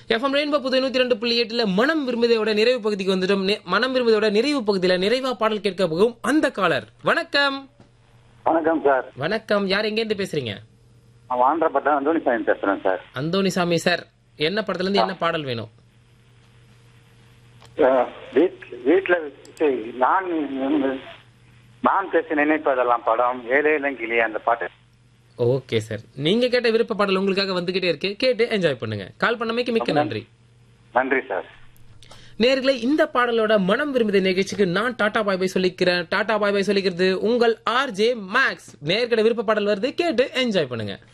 FM rainbow புது நூத்தி ரெண்டு புள்ளி எட்டுல மனம் விரும்புதையோட நிறைவு பகுதிக்கு வந்துட்டோம் நெ- மனம் விரும்புதையோட நிறைவு பகுதியில நிறைவா பாடல் கேட்க போகும் அந்த காலர் வணக்கம் வணக்கம் சார் வணக்கம் யார் எங்க இருந்து பேசுறீங்க நான் வாண்டப்பட்ட அந்தோணி சாமி பேசுறேன் சார் அந்தோணிசாமி சார் என்ன படத்துல இருந்து என்ன பாடல் வேணும் அஹ், வீட்- வீட்ல சரி, நான் நான் பேச நினைப்பதெல்லாம் படம் ஏழை இளங்கிளி அந்த பாட்டு ஓகே சார் நீங்க கேட்ட விருப்ப பாடல் உங்களுக்காக வந்துகிட்டே இருக்கு கேட்டு என்ஜாய் பண்ணுங்க கால் பண்ணமைக்கு மிக்க நன்றி நன்றி சார் நேர்களை இந்த பாடலோட மனம் விரும்பிய நிகழ்ச்சிக்கு நான் டாடா பாய் பாய் சொல்லிக்கிறேன் டாடா பாய் பாய் சொல்லிக்கிறது உங்கள் ஆர்ஜே மேக்ஸ் நேர்கட விருப்ப பாடல் வருது கேட்டு என்ஜாய் பண்ணுங்க